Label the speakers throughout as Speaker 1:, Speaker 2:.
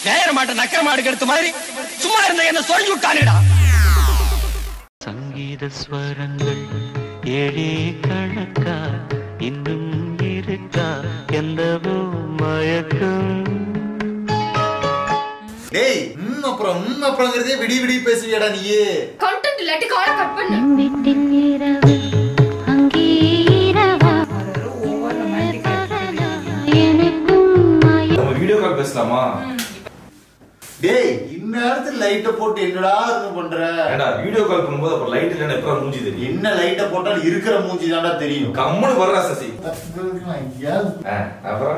Speaker 1: நேர மாட்ட நக்கர மாடு எடுத்த மாதிரி சும்மா இருந்த என்ன சொல்லி விட்டானுடா
Speaker 2: சங்கீத ஸ்வரங்கள் ஏழே கணக்கா இன்னும் இருக்கா எந்தவோ மயக்கம்
Speaker 3: டேய் ம் அப்புறம் ம் அப்புறங்கிறதே விடி விடி பேசுவியடா நீயே
Speaker 4: கண்டென்ட் இல்லாட்டி காலை கட் பண்ணு
Speaker 5: வீட்டின் இரவு அங்கே இரவா எனக்கும் மய
Speaker 6: நம்ம வீடியோ கால் பேசலாமா
Speaker 3: டேய் இந்நேரத்துல லைட்ட போட்டு என்னடா இது பண்ற
Speaker 6: ஏடா வீடியோ கால் பண்ணும்போது அப்புறம் லைட் இல்லைன்னா எப்பறம் மூஞ்சி தெரியும்
Speaker 3: என்ன லைட்ட போட்டாலும் இருக்கிற மூஞ்சி தான்டா தெரியும்
Speaker 6: கம்முனு வர்றா சசி
Speaker 3: ஐயா,
Speaker 6: ஆ, அப்புறம்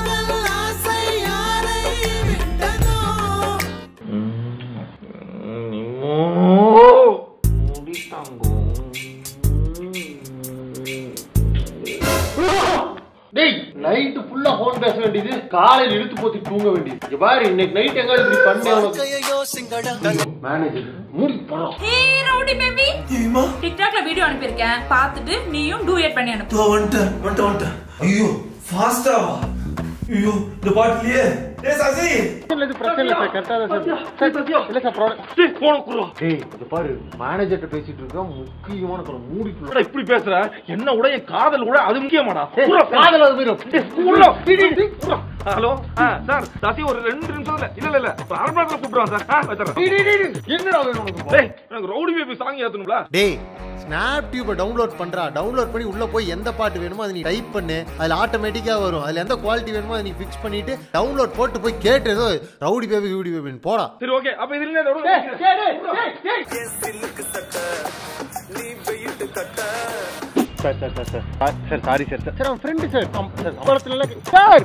Speaker 7: டேய் நைட்டு ஃபுல்லா போன் பேச வேண்டியது காலையில இழுத்து போத்தி தூங்க வேண்டியது இங்க பாரு இன்னைக்கு நைட் எங்க இப்படி பண்ண மேனேஜர் மூடி போறோம்
Speaker 8: ஹே ரவுடி பேபி டிக்டாக்ல வீடியோ அனுப்பியிருக்கேன் பார்த்துட்டு நீயும் டூயட் பண்ணி அனுப்பு
Speaker 6: வந்துட்டேன் வந்துட்டேன் வந்துட்டேன் ஐயோ ஃபாஸ்டாவா ஐயோ இந்த பாட்டுலயே ஏ சசி
Speaker 7: இல்ல இது பிரச்சனை இல்ல சார் கரெக்டா தான் சார் சார் இல்ல சார் ப்ராப்ளம் டேய் போன குறோம் டேய் இது பாரு மேனேஜர்ட்ட பேசிட்டு இருக்க முக்கியமான குற மூடி குறோம் இப்படி பேசுற என்ன உடைய காதல் கூட அது முக்கியமாடா காதல் அது போயிடும்
Speaker 9: ஹலோ ஆ சார் சசி ஒரு ரெண்டு நிமிஷத்துல இல்ல இல்ல இல்ல ஒரு அரை மணி நேரத்துல கூப்பிடுவான் சார் ஆ வச்சிடறேன்
Speaker 7: என்னடா வேணும் உனக்கு
Speaker 9: டேய் எனக்கு ரவுடி பேபி சாங் ஏத்தணும்ல
Speaker 10: டேய் ஸ்னாப் டியூபை டவுன்லோட் பண்றா டவுன்லோட் பண்ணி உள்ள போய் எந்த பாட்டு வேணுமோ அதை நீ டைப் பண்ணு அதுல ஆட்டோமேட்டிக்கா வரும் அதுல எந்த குவாலிட்டி வேணுமோ அதை நீ ஃபிக்ஸ் பண்ணிட்டு டவுன்லோட் போட்டு போய் கேட்டு ஏதோ ரவுடி பேபி ரவுடி பேபின்னு போடா
Speaker 9: சரி ஓகே அப்ப இதுல என்ன ரவுடி
Speaker 7: டேய் டேய் டேய் sir sir sir sir sir sorry sir sir அவன் ஃப்ரெண்டு சார் சார் அவளத்துல எல்லாம் சார்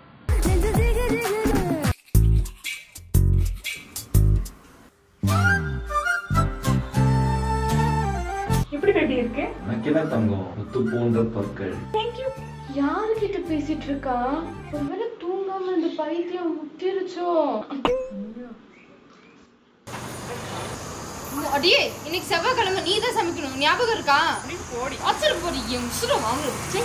Speaker 8: எப்படி பேபி இருக்கு
Speaker 6: உனக்கு என்ன தங்கம் முத்து போன்ற பற்கள்
Speaker 4: யாருக்கிட்ட பேசிட்டு இருக்கா ஒருவேளை தூங்காம இந்த பைத்தியம் முத்திருச்சோ அடியே இன்னைக்கு செவ்வாய்க்கிழமை நீ தான் சமைக்கணும் ஞாபகம் இருக்கா போடி அச்சரு போடி என் உசுர வாங்குறது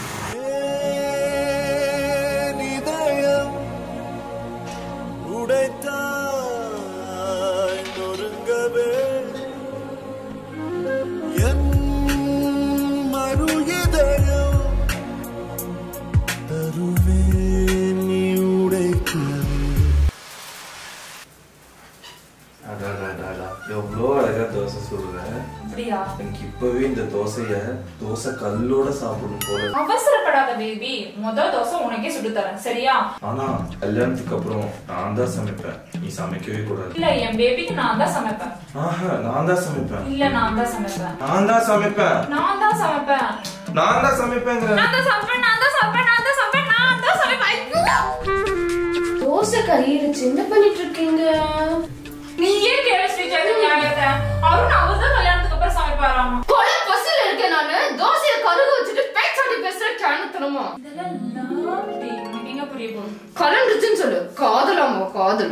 Speaker 6: அடாடாடாடா எவ்வளோ அழகா தோசை சுடுற
Speaker 8: அப்படியா
Speaker 6: எனக்கு இப்பவே இந்த தோசைய தோசை கல்லோட சாப்பிடணும் போல இருக்கு.
Speaker 8: அவசரப்படாத பேபி முத தோசை உனக்கே சுட்டு தரேன் சரியா
Speaker 6: ஆனா கல்யாணத்துக்கு அப்புறம் நான் தான் சமைப்பேன் நீ சமைக்கவே கூடாது
Speaker 8: இல்ல என் பேபிக்கு நான் தான் சமைப்பேன்
Speaker 6: ஆஹா நான் தான் சமைப்பேன்
Speaker 8: இல்ல நான் தான் சமைப்பேன்
Speaker 6: நான் தான் சமைப்பேன்
Speaker 8: நான் தான் சமைப்பேன்
Speaker 6: நான் தான் சமைப்பேங்கிற
Speaker 8: நான் தான் சமைப்பேன் நான் தான் சமைப்பேன் நான் தான் சமைப்பேன் நான் தான் சமைப்பேன் ஐயோ!
Speaker 4: தோசை கறியிருச்சு என்ன பண்ணிட்டு இருக்கீங்க
Speaker 8: நீ ஏன் கேளு ஸ்ரீஜாதி நியாயத்தை அருண் அவர் தான் கல்யாணத்துக்கு அப்புறம் சமைப்பாராமா
Speaker 4: கொலை பசில இருக்கேன் நானு தோசைய கருகு வச்சுட்டு பேச்சாட்டி பேசுற கேனத்தனமா
Speaker 8: இதெல்லாம் love day. உனக்கு எங்க புரிய போகுது
Speaker 4: கலண்டுச்சுன்னு சொல்லு காதலாமா காதல்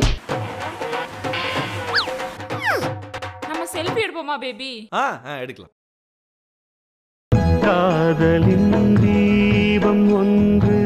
Speaker 8: நம்ம செல்ஃபி எடுப்போமா பேபி
Speaker 9: ஆ ஆ எடுக்கலாம்
Speaker 2: காதலின் தீபம் ஒன்று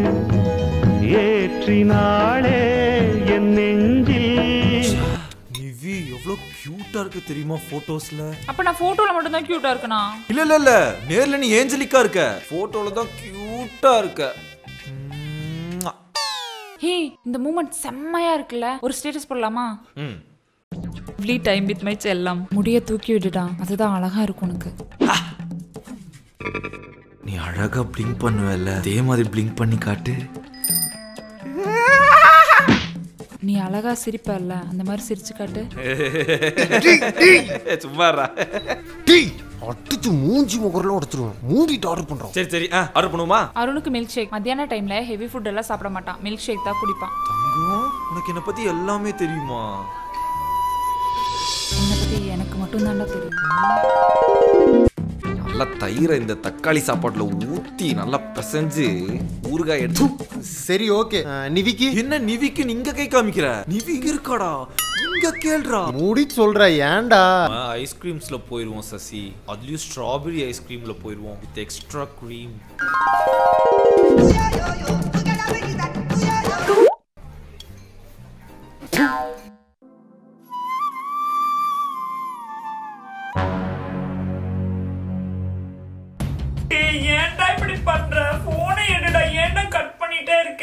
Speaker 2: ஏற்றினாளே என் நெஞ்சில்
Speaker 11: நிவி எவ்வளோ கியூட்டா இருக்கு தெரியுமா போட்டோஸ்ல
Speaker 8: அப்ப நான் போட்டோல மட்டும் தான் கியூட்டா இருக்கனா
Speaker 11: இல்ல இல்ல இல்ல நேர்ல நீ ஏஞ்சலிக்கா இருக்க போட்டோல தான் கியூட்டா இருக்க ம்ம்.
Speaker 8: ஹே இந்த மூமெண்ட் செம்மையா இருக்குல்ல ஒரு ஸ்டேட்டஸ் போடலாமா
Speaker 11: ம்
Speaker 8: எவ்ரி டைம் வித் மை செல்லம் முடிய தூக்கி விட்டுடா அதுதான் அழகா இருக்கும் உனக்கு
Speaker 11: நீ அழகா பிளிங்க் பண்ணுவல்ல அதே மாதிரி பிளிங்க் பண்ணி காட்டு
Speaker 8: நீ அழகா சிரிப்பல்ல அந்த மாதிரி சிரிச்சு காட்டு
Speaker 11: சும்மாரா
Speaker 10: டேய் அடிச்சு மூஞ்சி முகரெல்லாம் உடச்சிருவோம் மூடிட்டு ஆர்டர் பண்றோம்
Speaker 11: சரி சரி ஆ ஆர்டர் பண்ணுவோமா
Speaker 8: அருணுக்கு மில்க் ஷேக் மத்தியான டைம்ல ஹெவி ஃபுட் எல்லாம் சாப்பிட மாட்டான் மில்க் ஷேக் தான் குடிப்பான்
Speaker 11: தங்கம் உனக்கு என்ன பத்தி எல்லாமே தெரியுமா
Speaker 8: உன்னை பத்தி எனக்கு மட்டும் தான்டா தெரியும்
Speaker 11: நல்லா தயிரை இந்த தக்காளி சாப்பாட்டுல ஊத்தி நல்லா பிசைஞ்சு ஊறுகாய் எடுத்து
Speaker 10: சரி ஓகே நிவிக்கு
Speaker 11: என்ன நிவிக்கு நீங்க கை காமிக்கிற நிவி இருக்காடா இங்க கேள்றா
Speaker 10: மூடி சொல்ற ஏன்டா
Speaker 11: ஐஸ்கிரீம்ஸ்ல போயிருவோம் சசி அதுலயும் ஸ்ட்ராபெரி ஐஸ்கிரீம்ல போயிருவோம் வித் எக்ஸ்ட்ரா க்ரீம்
Speaker 8: ஏய், ஏன்டா இப்படி பண்ற போனை எடுடா ஏன்டா கட் பண்ணிட்டே இருக்க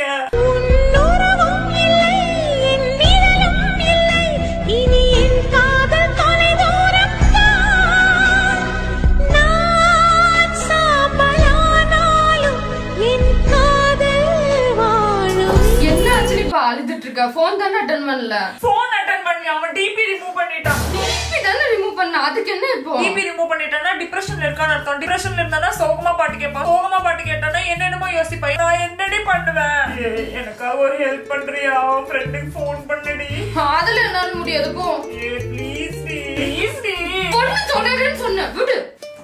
Speaker 4: என்ன ஆச்சு இப்ப அழுதுட்டு இருக்க போன் தானே அட்டன் பண்ணல
Speaker 8: போன் அட்டன் பண்ணி அவன் டிபி ரிமூவ் பண்ணிட்டான்
Speaker 4: டிபி தானே ரிமூவ் பண்ண அதுக்கு என்ன இப்போ
Speaker 8: டிபி ரிமூவ் பண்ணிட்டானா டிப்ரெஷன்ல இருக்கான்னு அர்த்தம் டிப்ரெஷன்ல இருந்தானா சோகமா பாட்டு கேட்பான் சோகமா பாட்டு கேட்டானா என்னென்னமோ யோசிப்பான் நான் என்னடி பண்ணுவேன் ஏய், எனக்காக ஒரு ஹெல்ப் பண்றியா அவன் ஃப்ரெண்டுக்கு ஃபோன் பண்ணுடி
Speaker 4: அதுல என்னால முடியாது போ
Speaker 8: ப்ளீஸ் டி ப்ளீஸ் டி
Speaker 4: பொண்ணு தொடருன்னு சொன்ன விடு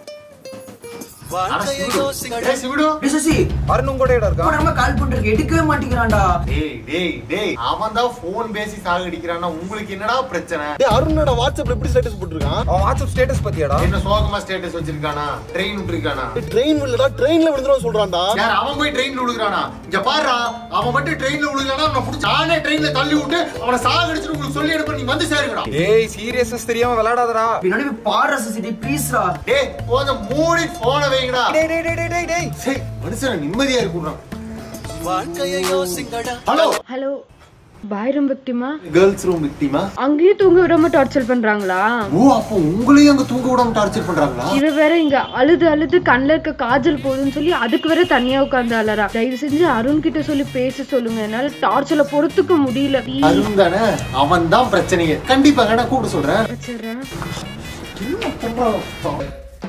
Speaker 3: அருணும் கூட இருக்கா
Speaker 12: நம்ம கால் பண்றதுக்கு எடுக்கவே மாட்டேங்கிறான்டா
Speaker 3: டேய் டேய் டேய் அவன் தான் போன் பேசி சாகடிக்கிறான்னா உங்களுக்கு என்னடா பிரச்சனை
Speaker 7: டேய் அருணோட வாட்ஸ்அப்ல எப்படி ஸ்டேட்டஸ் போட்டுருக்கான்
Speaker 3: அவன் வாட்ஸ்அப் ஸ்டேட்டஸ் பத்தியாடா என்ன சோகமா ஸ்டேட்டஸ் வச்சிருக்கானா ட்ரெயின் விட்டுருக்கானா
Speaker 7: ட்ரெயின் வில்லடா ட்ரெயின்ல விழுந்துரும் சொல்றான்டா
Speaker 3: யார் அவன் போய் ட்ரெயின்ல விழுகிறானா இங்க பாருடா அவன் மட்டும் ட்ரெயின்ல விழுகிறானா அவனை புடிச்சு நானே ட்ரெயின்ல தள்ளி விட்டு அவனை சாகடிச்சுட்டு உங்களுக்கு சொல்லி எடுப்ப நீ வந்து சேருங்கடா
Speaker 1: ஏய் சீரியஸ்னஸ் தெரியாம விளையாடாதடா
Speaker 12: பின்னாடி போய் பாடுற சிசிடி ப்ளீஸ்ரா
Speaker 3: டேய் கொஞ்சம் மூடி போன வைங்கடா டேய் டேய் டேய் டேய் டேய் சரி மனுஷன் நிம்மதியா இருக்குறான்
Speaker 12: வாழ்க்கையை யோசிங்கடா
Speaker 3: ஹலோ
Speaker 4: ஹலோ பாய்ரம் விக்டிமா
Speaker 3: கேர்ள்ஸ் ரூம் விக்டிமா
Speaker 4: அங்கேயும் தூங்க விடாம டார்ச்சர் பண்றாங்களா
Speaker 3: ஓ அப்போ உங்களையும் அங்க தூங்க விடாம டார்ச்சர் பண்றாங்களா
Speaker 4: இது வேற இங்க அழுது அழுது கண்ணுல இருக்க காஜல் போகுதுன்னு சொல்லி அதுக்கு வேற தனியா உட்கார்ந்து அலறா தயவு செஞ்சு அருண் கிட்ட சொல்லி பேச சொல்லுங்க என்னால டார்ச்சர்ல பொறுத்துக்க முடியல
Speaker 3: அருண் தானே அவன் தான் பிரச்சனையே கண்டிப்பா நான் கூப்பிட சொல்றேன்
Speaker 4: வச்சிடுறேன்.
Speaker 3: என்ன பண்றான்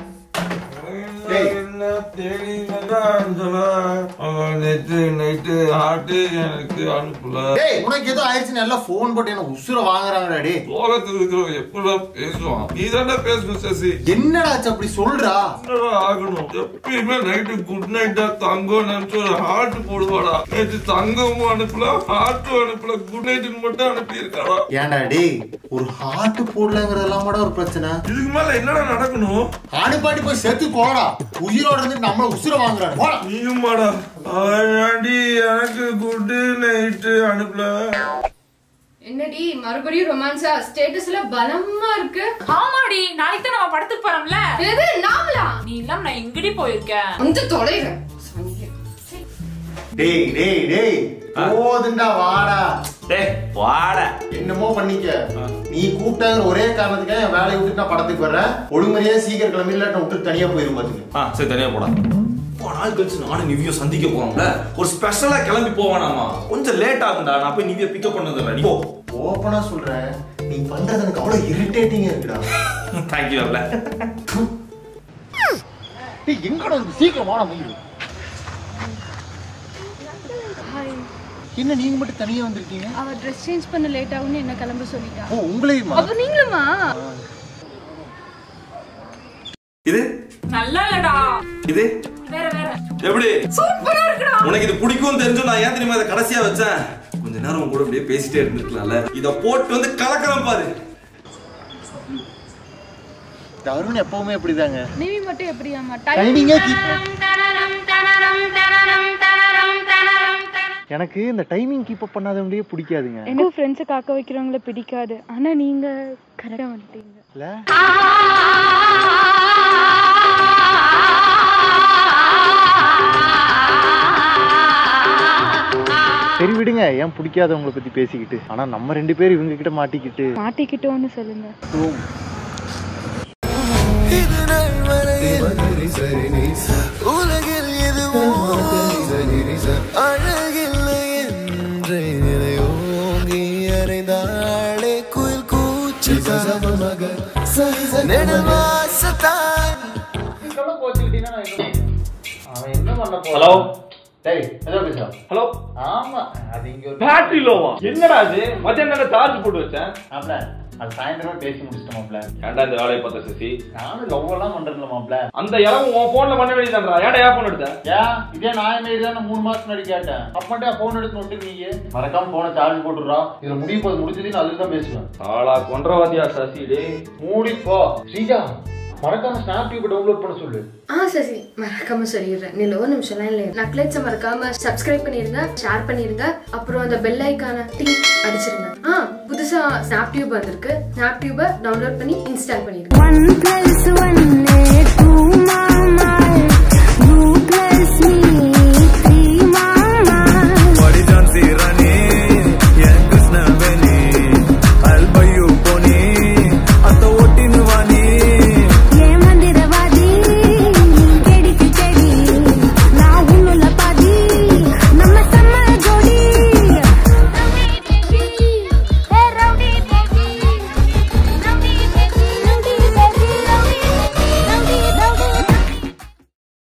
Speaker 6: என்ன தெரியுங்களா அவன் நேற்று நைட்டு ஹார்ட்டு எனக்கு அனுப்பல
Speaker 3: டேய் உனக்கு ஏதோ ஆயிடுச்சு நல்லா போன் போட்டு என்ன உசுர வாங்குறாங்கடா டேய்
Speaker 6: உலகத்துல இருக்கிறவங்க எப்படிலாம் பேசுவான் நீ தானே பேசணும் சசி
Speaker 3: என்னடா ஆச்சு அப்படி சொல்றா
Speaker 6: என்னடா ஆகணும் எப்பயுமே நைட்டு குட் நைட்டா தங்கம் நினைச்சு ஒரு ஹார்ட் போடுவாடா நேற்று தங்கமும் அனுப்பல ஹார்ட்டும் அனுப்பல குட் நைட்னு மட்டும் அனுப்பி இருக்காடா
Speaker 3: ஏன்டா டேய் ஒரு ஹார்ட் போடலங்கிறதெல்லாம் கூட ஒரு பிரச்சனை
Speaker 6: இதுக்கு மேல என்னடா நடக்கணும்
Speaker 3: ஆடுபாடி போய் செத்து போடா உயிரோட இருந்து நம்மள உசுர வாங்குறாரு போடா
Speaker 6: நீயுமாடா அவனாடி எனக்கு குட் நைட்டு அனுப்பல
Speaker 4: என்னடி மறுபடியும் ரொமான்ஸா ஸ்டேட்டஸ்ல பலமா இருக்கு
Speaker 8: ஆமாடி நாளைக்கு தான் நம்ம படத்துக்கு போறோம்ல
Speaker 4: எது நாமலா
Speaker 8: நீ இல்லாம நான் எங்கடி போயிருக்கேன்
Speaker 4: வந்து தொலைறேன்
Speaker 3: டேய் டேய் டேய் போதுண்டா வாடா
Speaker 6: டேய் வாடா
Speaker 3: என்னமோ பண்ணிக்க நீ கூப்பிட்டாங்கிற ஒரே காரணத்துக்காக என் வேலையை விட்டு நான் படத்துக்கு வர்றேன் ஒழுங்கறையா சீக்கிரம் கிளம்பி இல்லாட்ட விட்டு தனியா போயிரும் பாத்துக்க
Speaker 11: ஆ சரி தனியா போடா ரொம்ப நாள் கழிச்சு நானும் நிவியோ சந்திக்க போறோம்ல ஒரு ஸ்பெஷலா கிளம்பி போவானாமா கொஞ்சம் லேட் ஆகும்டா நான் போய் நிவியை பிக்கப் பண்ணதுல நீ போ
Speaker 3: ஓப்பனா சொல்றேன் நீ பண்றது எனக்கு அவ்வளவு இரிட்டேட்டிங்கா இருக்குடா
Speaker 11: தேங்க்யூ வரல
Speaker 3: டேய் எங்கடா இருக்கு சீக்கிரம் வாடா மயிரு என்ன நீங்க மட்டும் தனியா வந்திருக்கீங்க
Speaker 4: அவ ட்ரெஸ் சேஞ்ச் பண்ண லேட் ஆகும்னு என்ன கிளம்ப சொல்லிட்டா
Speaker 3: ஓ உங்களையுமா
Speaker 4: அப்ப நீங்களுமா
Speaker 11: இது
Speaker 8: நல்லா இல்லடா
Speaker 11: இது
Speaker 8: வேற வேற
Speaker 11: எப்படி
Speaker 8: சூப்பரா இருக்குடா
Speaker 11: உனக்கு இது பிடிக்கும் தெரிஞ்சும் நான் ஏன் தெரியுமா இதை கடைசியா வச்சேன் கொஞ்ச நேரம் உன் கூட அப்படியே பேசிட்டே இருந்திருக்கலாம்ல இத போட்டு வந்து கலக்கிறேன் பாரு
Speaker 3: அருண் எப்பவுமே அப்படிதாங்க
Speaker 4: நிவி மட்டும் எப்படியாமா
Speaker 3: டைமிங்கே எனக்கு இந்த டைமிங் கீப் அப் பண்ணாதவங்களே பிடிக்காதுங்க
Speaker 4: எனக்கு ஃப்ரெண்ட்ஸை காக்க வைக்கிறவங்கள பிடிக்காது ஆனா நீங்க கரெக்டா வந்துட்டீங்க
Speaker 3: இல்ல சரி விடுங்க ஏன் பிடிக்காதவங்கள பத்தி பேசிக்கிட்டு ஆனா நம்ம ரெண்டு பேரும் இவங்க கிட்ட மாட்டிக்கிட்டு
Speaker 4: மாட்டிக்கிட்டோன்னு சொல்லுங்க
Speaker 12: உலகில் எதுவும் அழகில்லை என்றே ஓங்கி அறைந்தாளே குயில் கூச்சு நெடல் வாசத்தான்
Speaker 3: அவன் என்ன பண்ண
Speaker 9: ஹலோ
Speaker 3: டேய் ஏதோ பேசுறா
Speaker 9: ஹலோ
Speaker 3: ஆமா அது இங்க ஒரு
Speaker 9: பேட்டரி லோவா என்னடா அது மத்தியானம் சார்ஜ் போட்டு வச்சேன்
Speaker 3: மாப்ள அது சாயந்தரமா பேசி முடிச்சிட்டோம் மாப்ள
Speaker 9: ஏன்டா இந்த வேலையை பார்த்த சசி
Speaker 3: நானும் லவ் எல்லாம் பண்றேன்ல மாப்ள
Speaker 9: அந்த இளவு உன் போன்ல பண்ண வேண்டியதான்றா ஏன்டா ஏன் போன் எடுத்த
Speaker 3: ஏன் இதே நான் என்ன தான் மூணு மாசம் முன்னாடி கேட்டேன் அப்பன்ட்டு போன் எடுத்து நோட்டுருக்கீங்க மறக்காம போன சார்ஜ் போட்டுடுறா இதுல முடிய போது முடிஞ்சது நான் அதுல தான் பேசுவேன்
Speaker 9: ஆளா கொன்றவாதியா சசி டே
Speaker 3: மூடி போ ஸ்ரீஜா மறக்காம ஸ்னாப் டியூப் டவுன்லோட் பண்ண சொல்லு
Speaker 4: ஆ சசி மறக்காம சொல்லிடுறேன் நீ ஒரு நிமிஷம்லாம் இல்லை நக்லைட்ஸை மறக்காம சப்ஸ்கிரைப் பண்ணிருங்க ஷேர் பண்ணிருங்க அப்புறம் அந்த பெல் ஐக்கான டிங் அடிச்சிருங்க ஆ புதுசு
Speaker 13: புதுசா ஸ்னாப் டியூப் வந்திருக்கு ஸ்னாப் டியூபை டவுன்லோட் பண்ணி இன்ஸ்டால் பண்ணிருக்கேன்
Speaker 5: ஒன் பிளஸ் ஒன்